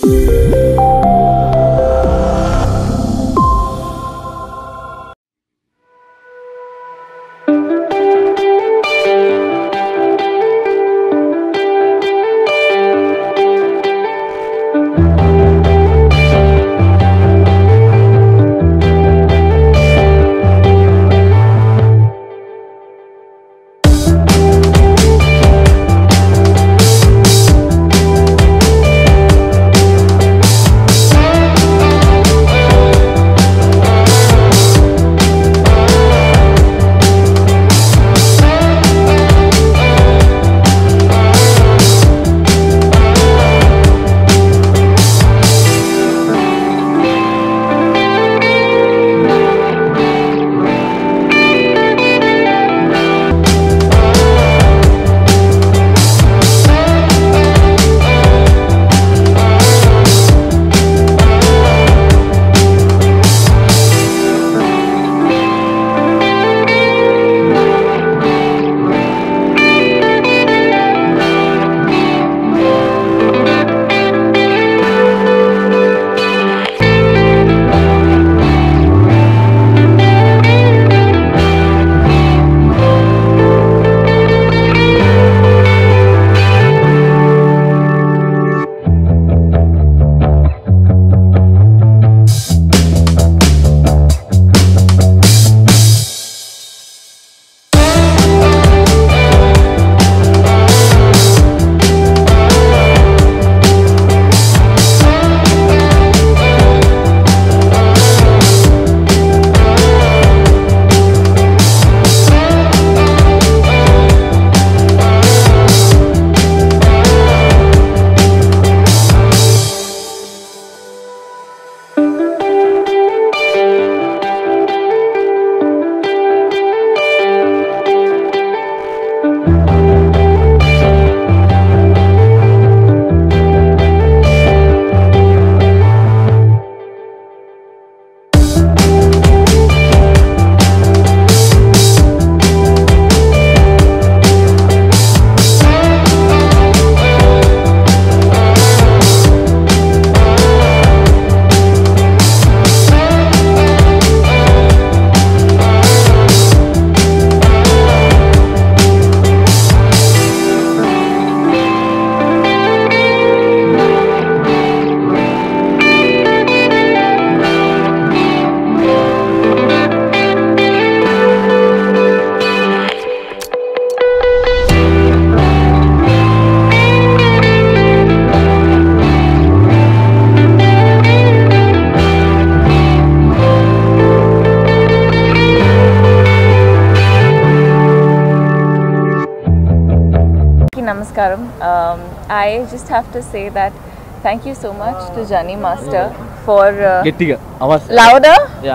Namaskaram. Um, I just have to say that thank you so much to Jani Master for uh, గట్టిగా आवाज louder. या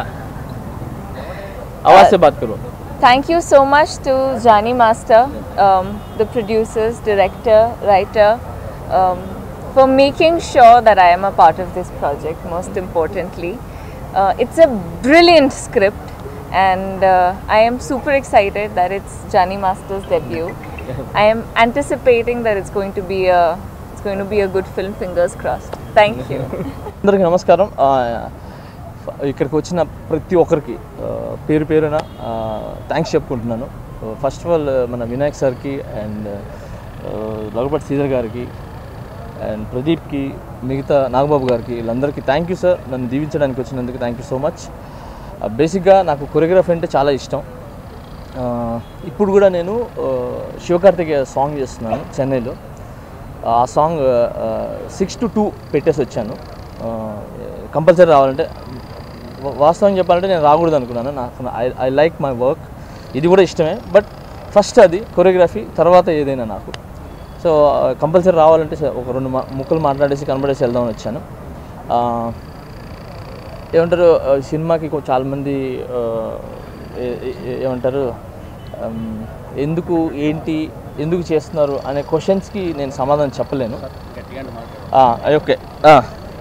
आवाज से बात करो Thank you so much to Jani Master, um, the producers, director, writer, um, for making sure that I am a part of this project. Most importantly, uh, it's a brilliant script, and uh, I am super excited that it's Jani Master's debut. I am anticipating that it's going to be a it's going to be a good film. Fingers crossed. Thank you. అందరికీ నమస్కారం ఆ, ఇక్కడికి వచ్చిన ప్రతి ఒక్కరికి ఆ, పేరు పేరున థ్యాంక్స్ చెప్పుకుంటున్నాను ఫస్ట్ ఆఫ్ ఆల్ మన వినాయక్ సార్కి అండ్ రఘుపతి శ్రీధర్ గారికి అండ్ ప్రదీప్కి మిగతా నాగబాబు గారికి వీళ్ళందరికీ థ్యాంక్ యూ సార్ నన్ను దీవించడానికి వచ్చినందుకు థ్యాంక్ యూ సో మచ్ బేసిక్గా నాకు కొరియోగ్రఫీ అంటే చాలా ఇష్టం ఆ, ఇప్పుడు కూడా నేను ఆ, శివకార్తికేయ సాంగ్ చేస్తున్నాను చెన్నైలో ఆ సాంగ్ సిక్స్ టు టూ పెట్టేసి వచ్చాను కంపల్సరీ రావాలంటే వా- వాస్తవం చెప్పాలంటే నేను రాకూడదు అనుకున్నాను నాకు I I like my work ఇది కూడా ఇష్టమే బట్ ఫస్ట్ అది కొరియోగ్రఫీ తర్వాత ఏదైనా నాకు సో కంపల్సరీ రావాలంటే స- ఒక రెండు మా- ముక్కలు మాట్లాడేసి కనబడేసి వెళ్దామని వచ్చాను ఆ, ఏమంటారు ఆ, సినిమాకి కొ- చాలామంది ఆ, ఏ- ఏ- ఏమంటారు ఆమ్, ఎందుకు ఏంటి ఎందుకు చేస్తున్నారు అనే క్వశ్చన్స్కి నేను సమాధానం చెప్పలేను ఆ, ఓకే ఆ.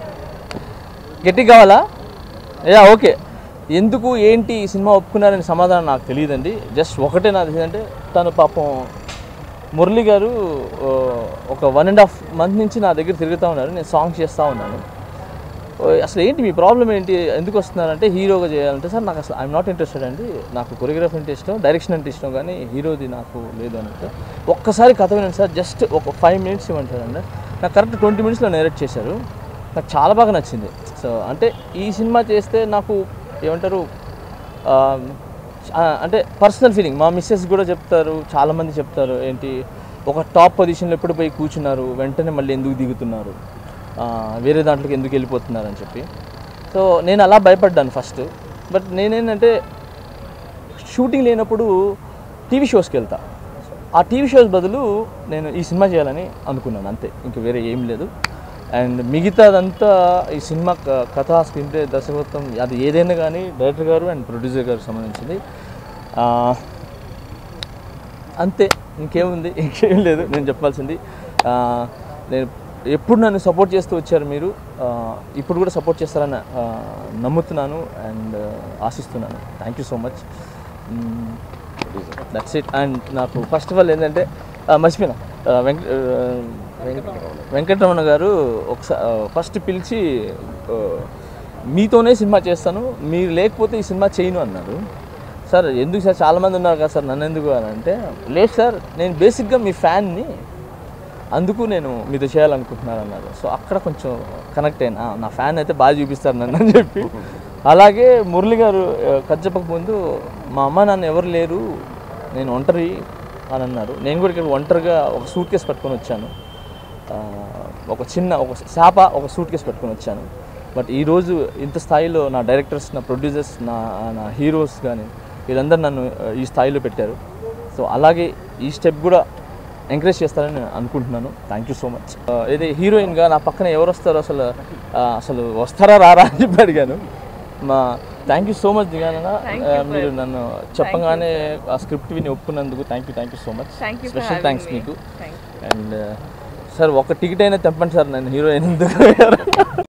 గట్టిగా కావాలా యా ఓకే ఎందుకు ఏంటి ఈ సినిమా ఒప్పుకున్నారని సమాధానం నాకు తెలియదండి జస్ట్ ఒకటే నాకు తెలియదంటే తను పాపం మురళి గారు ఆ, ఒక వన్ అండ్ హాఫ్ మంత్ నుంచి నా దగ్గర తిరుగుతూ ఉన్నారు నేను సాంగ్ చేస్తూ ఉన్నాను ఓ, అసలు ఏంటి మీ ప్రాబ్లం ఏంటి ఎందుకు వస్తున్నారంటే హీరోగా చేయాలంటే సార్ నాకు అసలు ఐఎమ్ నాట్ ఇంట్రెస్టెడ్ అండి నాకు కొరియోగ్రఫీ అంటే ఇష్టం డైరెక్షన్ అంటే ఇష్టం కానీ హీరోది నాకు లేదు అని అంటే ఒక్కసారి కథ వినండి సార్ జస్ట్ ఒక ఫైవ్ మినిట్స్ ఇవ్వంటారండి నాకు కరెక్ట్ ట్వంటీ మినిట్స్లో నేరేట్ చేశారు నాకు చాలా బాగా నచ్చింది సో అంటే ఈ సినిమా చేస్తే నాకు ఏమంటారు ఆ, ఆ, అంటే పర్సనల్ ఫీలింగ్ మా మిస్సెస్ కూడా చెప్తారు చాలామంది చెప్తారు ఏంటి ఒక టాప్ పొజిషన్లో ఎప్పుడు పోయి కూర్చున్నారు వెంటనే మళ్ళీ ఎందుకు దిగుతున్నారు ఆ, వేరే దాంట్లోకి ఎందుకు వెళ్ళిపోతున్నారు అని చెప్పి సో నేను అలా భయపడ్డాను ఫస్ట్ బట్ నేనేంటంటే షూటింగ్ లేనప్పుడు టీవీ షోస్కి వెళ్తా ఆ టీవీ షోస్ బదులు నేను ఈ సినిమా చేయాలని అనుకున్నాను అంతే ఇంకా వేరే ఏం లేదు అండ్ మిగతాదంతా ఈ సినిమా క- కథ స్క్రీన్ ప్లే దర్శకత్వం అది ఏదైనా కానీ డైరెక్టర్ గారు అండ్ ప్రొడ్యూసర్ గారికి సంబంధించింది ఆ, అంతే ఇంకేముంది ఇంకేం లేదు నేను చెప్పాల్సింది ఆ, నేను ఎప్పుడు నన్ను సపోర్ట్ చేస్తూ వచ్చారు మీరు ఆ, ఇప్పుడు కూడా సపోర్ట్ చేస్తారని ఆ, నమ్ముతున్నాను అండ్ ఆశిస్తున్నాను thank you so much that's it and నాకు ఫస్ట్ ఆఫ్ ఆల్ ఏంటంటే ఆ, మర్చిపోయినా ఆ, వెంక ఆ, వెంక- వెంకటరమణ గారు ఒకసారి ఫస్ట్ పిలిచి ఆ, మీతోనే సినిమా చేస్తాను మీరు లేకపోతే ఈ సినిమా చేయను అన్నారు సార్ ఎందుకు సార్ చాలామంది ఉన్నారు కదా సార్ నన్ను ఎందుకు అని అంటే లేదు సార్ నేను బేసిక్గా మీ ఫ్యాన్ని అందుకు నేను మీతో చేయాలనుకుంటున్నాను అన్నారు సో అక్కడ కొంచెం కనెక్ట్ అయినా "ఆ, నా ఫ్యాన్ అయితే బాగా చూపిస్తారు నన్ను అని చెప్పి అలాగే మురళి గారు ఆ, కథ చెప్పక ముందు మా అమ్మ నాన్న ఎవరు లేరు నేను ఒంటరి అని అన్నారు నేను కూడా ఇక్కడ ఒంటరిగా ఒక సూట్ కేసు పట్టుకొని వచ్చాను ఆ, ఒక చిన్న ఒక శాప ఒక సూట్ కేసు పట్టుకొని వచ్చాను బట్ ఈరోజు ఇంత స్థాయిలో నా డైరెక్టర్స్ నా ప్రొడ్యూసర్స్ నా నా హీరోస్ కానీ వీళ్ళందరూ నన్ను ఆ, ఈ స్థాయిలో పెట్టారు సో అలాగే ఈ స్టెప్ కూడా ఎంకరేజ్ చేస్తారని నేను అనుకుంటున్నాను థ్యాంక్ యూ సో మచ్ ఇది హీరోయిన్గా నా పక్కన ఎవరు వస్తారో అసలు ఆ, అసలు వస్తారా రారా అని చెప్పి అడిగాను మా థ్యాంక్ యూ సో మచ్ దిగానన్న Thank ఆ, you for- మీరు నన్ను చెప్పగానే ఆ స్క్రిప్ట్ విని ఒప్పుకున్నందుకు thank you thank you so much Thank you for special having thanks me. మీకు Thank you. అండ్ సార్ ఒక టికెట్ అయినా తెప్పండి సార్ నేను హీరోయిన్ ఎందుకు